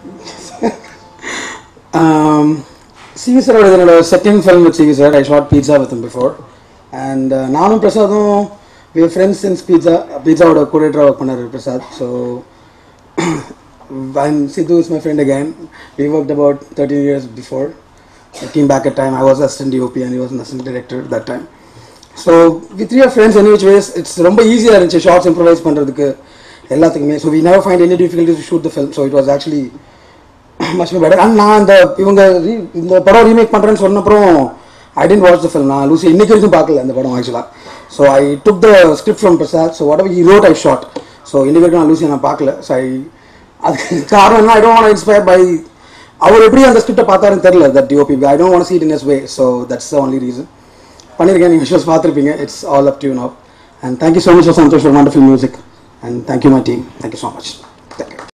CV sir என்னோட second film with CV sir I shot Pizza with before and நானும் பிரசாதும் we friends since Pizza பீட்சாவோட கோரியேட்டராக work பண்ணார் Prasad so and Sidhu is my friend again. We worked about 13 years before. I came back at time. I was assistant DOP and he was an assistant director at that time. So we three are friends any which ways. It's ரொம்ப ஈஸியாக இருந்துச்சு shorts improvise பண்ணுறதுக்கு எல்லாத்துக்குமே so we never find any difficulty to shoot the film. So it was actually much better and நான் இந்த இவங்க re- இந்த படம் ரீமேக் பண்ணுறேன்னு சொன்னப்புறம் I didn't watch the film நான் லூசி இன்னைக்கு வரைக்கும் பார்க்கல இந்த படம் ஆக்சுவலாக so I took the script from Prasad so what he wrote I shot so இன்னைக்கு வரைக்கும் நான் லூசி நான் பார்க்கல ஸோ ஐ அதுக்கு காரணம் என்ன ஐ டோன்ட் இன்ஸ்பயர் பை அவர் எப்படி அந்த ஸ்கிரிப்டை பார்த்தாருன்னு தெரியல that DOP I don't want cheat in this way so that's the only reason பண்ணியிருக்கேன் நீங்கள் விஷுவல்ஸ் பார்த்துருப்பீங்க it's all up to now and thank you so much for Santhosh for wonderful music and thank you my team thank you so much